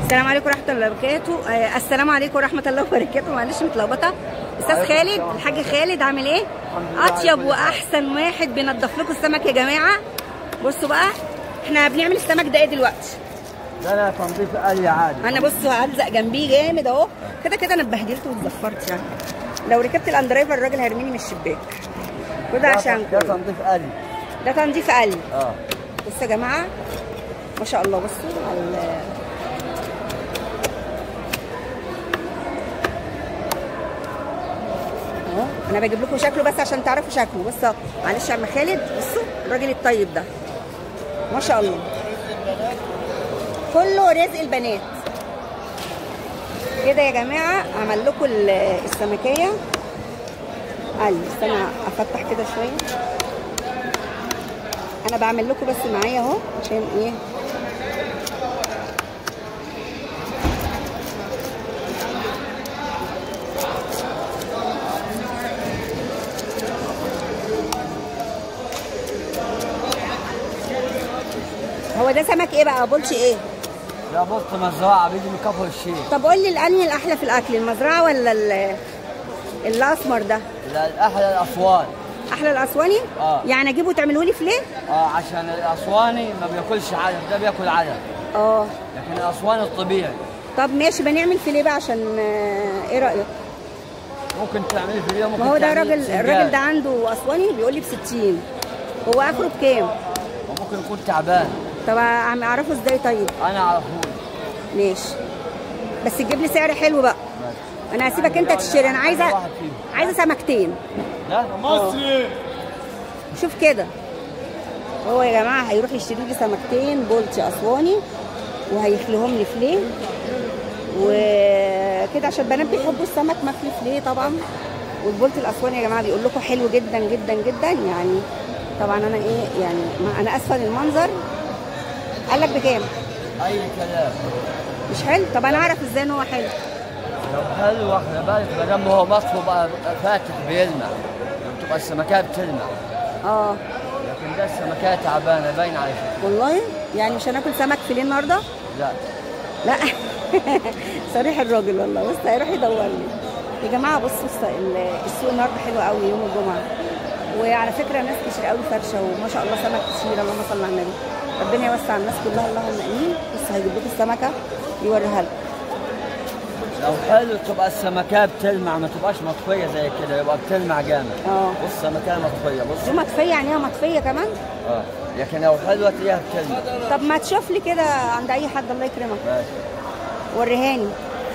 السلام عليكم ورحمه الله وبركاته آه، السلام عليكم ورحمه الله وبركاته معلش متلخبطه استاذ عليكم خالد السلام. الحاج خالد عامل ايه الحمد لله اطيب على كل واحسن واحد بينضف لكم السمك يا جماعه بصوا بقى احنا بنعمل السمك ده ايه دلوقتي لا لا تنظيف آلي عادي انا بصوا هلزق جنبيه جامد اهو كده كده انا اتبهدلت واتزفرت يعني لو ركبت الاندرايفر الراجل هيرميني من الشباك وده ده- عشان ده تنظيف آلي ده تنظيف قلب اه بصوا يا جماعه ما شاء الله بصوا على ال- اهو انا بجيب لكم شكله بس عشان تعرفوا شكله بص أهو. معلش يا عم خالد بصوا الراجل الطيب ده ما شاء الله كله رزق البنات كده يا جماعه عمل لكم ال- السمكيه قال استنى افتح كده شويه انا بعمل لكم بس معايا اهو عشان ايه هو ده سمك ايه بقى بولش ايه ده بص مزرعة بيجي من كفر الشيخ طب قول لي الانهي الاحلى في الاكل المزرعه ولا ال- الاسمر ده لا، أحلى الأسوان احلى الاسواني آه. يعني اجيبه تعمله لي فيليه اه عشان الأسواني ما بياكلش علف ده بياكل علف اه لكن الأسواني الطبيعي طب ماشي بنعمل فيليه بقى عشان آه، ايه رايك ممكن تعملي في اليوم ممكن ما هو ده تعملي راجل سنجاب. الراجل ده عنده اسواني بيقول لي ب 60 هو اخره بكام وممكن يكون تعبان طب أعم- اعرفه ازاي طيب أنا أعرفه ماشي بس تجيب لي سعر حلو بقى انا هسيبك انت تشتري انا عايزه واحد فيهم. عايزه سمكتين ده مصري شوف كده هو يا جماعه هيروح يشتري لي سمكتين بولتي اسواني وهيخليهم لي فيليه وكده عشان البنات بيحبوا السمك مخلي فيليه طبعا والبولتي الاسواني يا جماعه بيقول لكم حلو جدا جدا جدا يعني طبعا انا ايه يعني ما انا اسفه للمنظر قال لك بكام أي كلام مش حلو طب انا اعرف ازاي ان هو حلو لو حلو واخد بالك ما دام هو مصفو بقى فاتح بيلمع تبقى السمكات بتلمع اه لكن ده السمكات تعبانه باين على شكل والله يعني مش هناكل سمك فيليه النهارده لا لا صريح الراجل والله بص هيروح يدور لي يا جماعه بصوا الس- ال- السوق النهارده حلو قوي يوم الجمعه وعلى فكره ناس كتير قوي فرشه وما شاء الله سمك كتير اللهم صل على النبي ربنا يوسع الناس كلها اللهم امين بص هيجيب لكم السمكه يوريها لكم لو حلو تبقى السمكات بتلمع ما تبقاش مطفيه زي كده يبقى بتلمع جامد اه بص السمكات مطفيه بص دي مطفيه يعني هي مطفيه كمان اه لكن لو حلوه تلاقيها بتلمع طب ما تشوف لي كده عند اي حد الله يكرمك ماشي وريهاني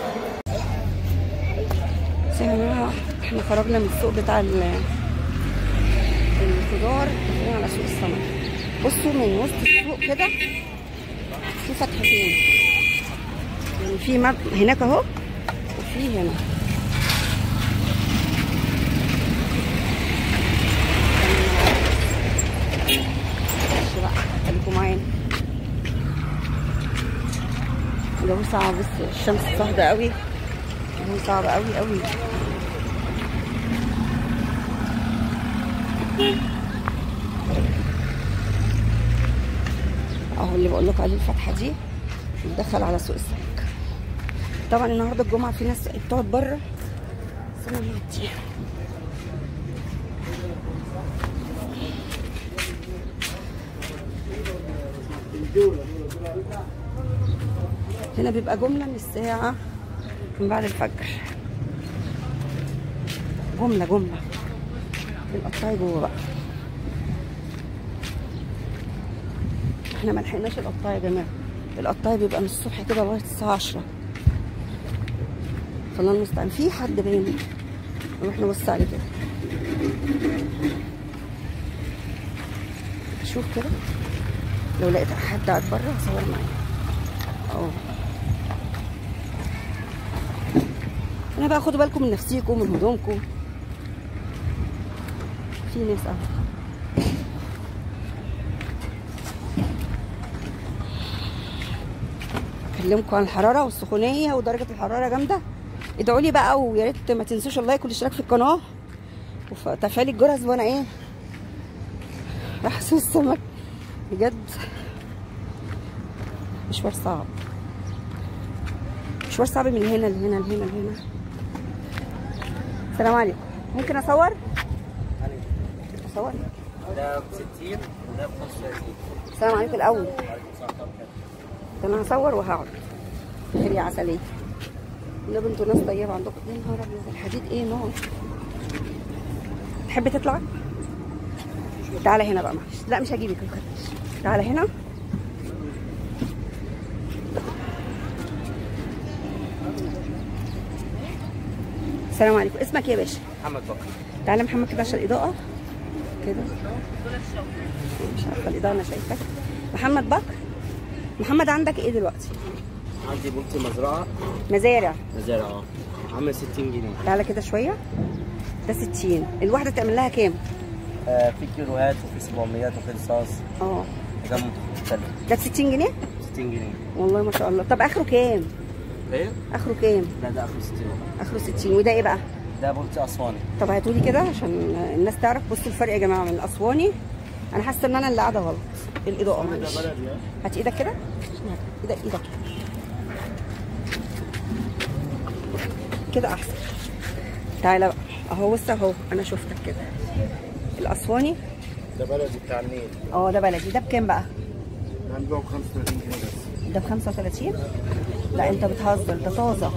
بس يا جماعة احنا خرجنا من السوق بتاع ال- الخضار داخلين على سوق السمك بصوا من وسط السوق كده في فتحتين يعني في مب... هناك اهو وفي هنا ماشي بقى خليكم معانا الجو صعب بس الشمس صهدة قوي الجو صعب قوي قوي اهو اللي بقول لكم عليه الفتحه دي بتدخل على سوق السمك طبعا النهارده الجمعه في ناس بتقعد بره بس انا معديها هنا بيبقى جمله من الساعه من بعد الفجر جمله جمله القطاعي جوه بقى احنا ما لحقناش القطاعي يا جماعه القطاعي بيبقى من الصبح كده لغايه الساعه 10 فالله المستعان في حد باين نروح نبص عليه كده شوف كده لو لقيت حد قاعد بره هصور معاه اهو انا بقى خدوا بالكم من نفسيكم من هدومكم في ناس اهو اكلمكم عن الحراره والسخونيه ودرجه الحراره جامده ادعوا لي بقى ويا ريت ما تنسوش اللايك والاشتراك في القناه وتفعيل الجرس وانا ايه راح اسوق السمك بجد مشوار صعب مشوار صعب من هنا لهنا لهنا لهنا السلام عليكم ممكن اصور اصور ده ب 60 وده ب 35 السلام عليكم الاول ده انا هصور وهقعد خير يا عسلية ده انتوا ناس طيبة عندكم يا نهار ابيض الحديد ايه نار تحب تطلع؟ تعالى هنا بقى معلش لا مش هجيبك متخافيش تعالى هنا السلام عليكم اسمك ايه يا باشا؟ محمد بكر تعالى محمد كده عشان الاضاءة كده مش عارفة الاضاءة انا شايفاك محمد بكر محمد عندك ايه دلوقتي؟ عندي بولتي مزرعه مزارع مزارع اه عامل 60 جنيه تعالى كده شوية ده 60 الواحدة تعمل لها كام؟ آه في كيلوهات وفي 700 وفي رصاص اه ده مختلف ده ب 60 جنيه؟ 60 جنيه والله ما شاء الله طب اخره كام؟ ايه؟ اخره كام؟ لا ده اخر 60 اخره 60 وده ايه بقى؟ ده بولتي اسواني طب هاتولي كده عشان الناس تعرف بصوا الفرق يا جماعة من الاسواني انا حاسة ان انا اللي قاعدة غلط الاضاءة معلش هات ايدك كده ايدك ايدك كده احسن تعالى بقى اهو بص اهو انا شفتك كده الاسواني ده بلدي بتاع النيل اه ده بلدي ده بكام بقى؟ هنبيعه ب 35 جنيه بس ده ب 35 لا انت بتهزر ده طازه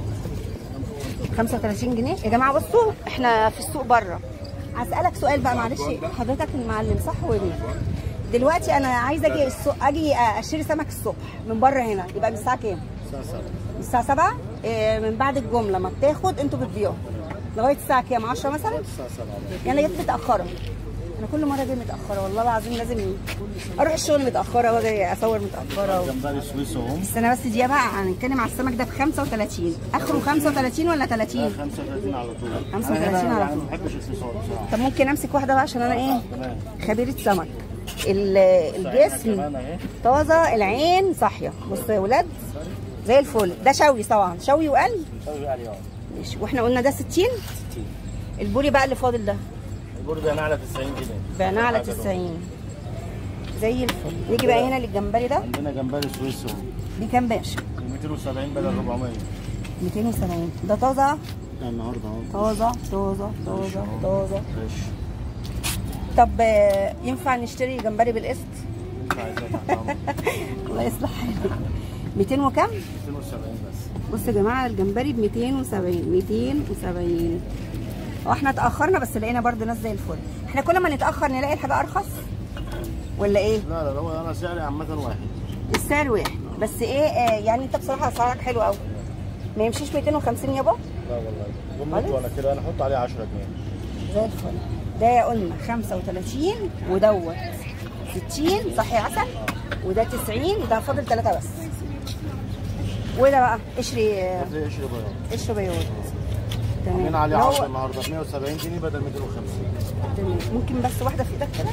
35 جنيه يا جماعه بصوا احنا في السوق بره هسالك سؤال بقى معلش حضرتك المعلم صح ولا إيه؟ دلوقتي انا عايزه اجي السوق اجي اشتري سمك الصبح من بره هنا يبقى من الساعه كام؟ الساعة 7 من الساعه 7 إيه، من بعد الجمله ما بتاخد انتوا بتبيعوا لغايه الساعه كام 10 مثلا الساعة 7 يعني جيت متاخره انا كل مره جاي متاخره والله العظيم لازم اروح الشغل متاخره واجي اصور متاخره و... جمبري سويس اهو استنى بس دي بقى هنتكلم على السمك ده ب 35 اخره 35 ولا 30 35 على طول 35 أنا هنا على يعني طول. ما بحبش الصوصات بصراحة طب ممكن امسك واحده بقى عشان انا ايه تمام خبيره سمك ال- الجسم كمان اهي طازه العين صاحيه بصوا يا ولاد زي الفل ده شوي طبعا شوي وقل شوي عليه اهو ماشي واحنا قلنا ده 60 60 البوري بقى اللي فاضل ده البورد انا على 90 جنيه بعناه على حاجة دول. 90 زي الفل نيجي بقى هنا للجمبري ده عندنا جمبري سويس اهو بكام باشا 270 بدل 400 270 ده طازه ده النهارده اهو طازه طازه طازه طازه فريش طب آه، ينفع نشتري جمبري بالقسط عايزاه تحت أمر. الله يصلح حالك 200 وكم 270 بس بصوا يا جماعه الجمبري ب 270 270 واحنا اتاخرنا بس لقينا برضو ناس زي الفل احنا كل ما نتاخر نلاقي الحاجه ارخص ولا ايه لا لا هو انا سعري عامة واحد السعر واحد بس ايه آه يعني انت بصراحه اسعارك حلوه قوي ما يمشيش 250 يابا لا والله خالص؟ جملته ولا كده انا احط عليه 10 جنيه زي الفل ده قلنا 35 ودوت 60 صح يا عسل وده 90 ده فاضل ثلاثة بس وده بقى قشري زي قشر بياض قشر بياض عاملين تمام عليه اللي هو- عرض النهارده ب 170 جنيه بدل 250 تمام ممكن بس واحدة في ايدك كده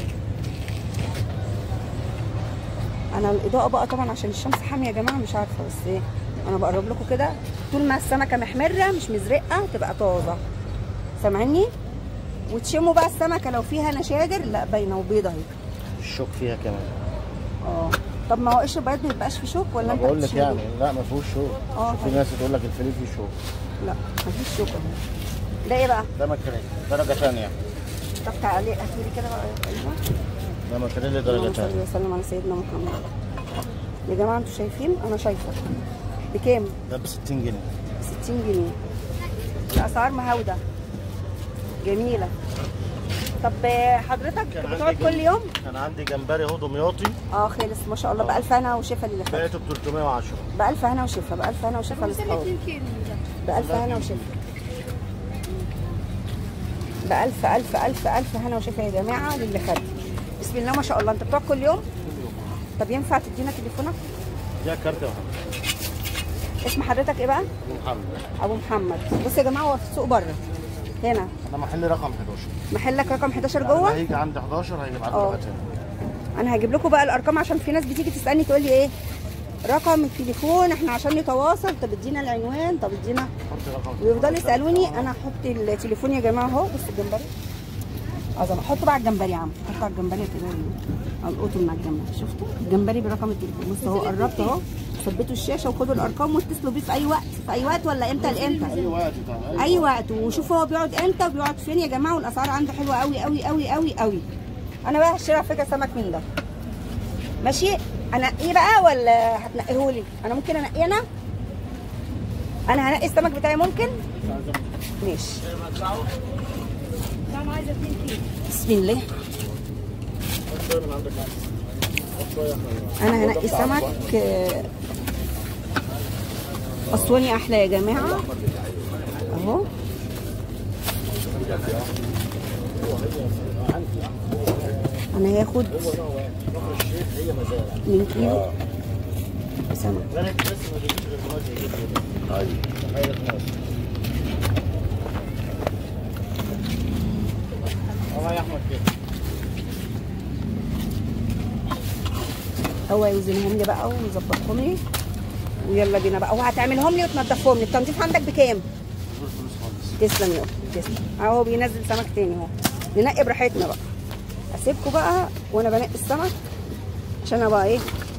انا الاضاءة بقى طبعا عشان الشمس حامية يا جماعة مش عارفة بس ايه انا بقرب لكم كده طول ما السمكة محمرة مش مزرقة تبقى طازة سامعيني وتشموا بقى السمكة لو فيها نشاجر لا باينة وبيضة اهي الشوك فيها كمان اه طب ما هو قشر البياض ما بيبقاش فيه شوك ولا انا انت بقول لك بتشيله؟ يعني لا ما فيهوش شوك اه في ناس تقول لك الفيليه فيه شوك لا مفيش شوك اهو ده ايه بقى؟ ده مكريل درجه ثانيه طب تعالي هاتولي كده بقى ايوه ده مكريل اللهم درجه صل ثانيه وسلم على سيدنا محمد يا جماعه انتوا شايفين انا شايفه بكام؟ ده ب 60 جنيه 60 جنيه الاسعار مهاوده جميله طب آه، حضرتك كان بتقعد عندي كل جم- يوم؟ كان عندي جمبري اهو دمياطي اه خلص ما شاء الله بألف هنا وشفا لله بعته ب 310 بألف هنا وشفا بألف هنا وشفا لاصحابي بألف هنا وشفا بألف ألف ألف ألف هنا وشفا يا جماعة للي خد بسم الله ما شاء الله أنت بتقعد كل يوم؟ طب ينفع تدينا تليفونك؟ ده كارت اهو اسم حضرتك إيه بقى؟ أبو محمد أبو محمد بص يا جماعة هو في السوق بره هنا انا محل رقم 11 محلك رقم 11 يعني جوه هيجي عند 11 هيبعت اه. له تاني انا هجيب لكم بقى الارقام عشان في ناس بتيجي تسالني تقول لي ايه رقم التليفون احنا عشان نتواصل طب ادينا العنوان طب ادينا حط رقم ويفضلوا يسالوني انا هحط التليفون يا جماعه اهو بص الجمبري عظمه حطوا بقى على الجمبري يا عم حطوا على الجمبري كده القطوا من على الجمبري شفتوا الجمبري برقم التليفون بصوا اهو قربت اهو ثبتوا الشاشه وخدوا الارقام واتصلوا بيه في اي وقت في اي وقت ولا امتى لامتى اي وقت طبعا اي وقت وشوفوا هو بيقعد امتى وبيقعد فين يا جماعه والاسعار عنده حلوه قوي قوي قوي قوي قوي انا بقى هشتري على فكره سمك من ده ماشي انقيه بقى ولا هتنقيه لي انا ممكن انقيه انا انا هنقي السمك بتاعي ممكن ماشي بسم الله انا هنقي سمك آه، اسواني احلى يا جماعه اهو انا هاخد من كيلو سمك الله يا احمد كده هو يوزنهم لي بقى ويظبطهم لي ويلا بينا بقى وهتعملهم لي وتنضفهم لي التنظيف عندك بكام؟ تسلم يا اختي تسلم اهو بينزل سمك تاني اهو ننقي براحتنا بقى اسيبكم بقى وانا بنقي السمك عشان ابقى ايه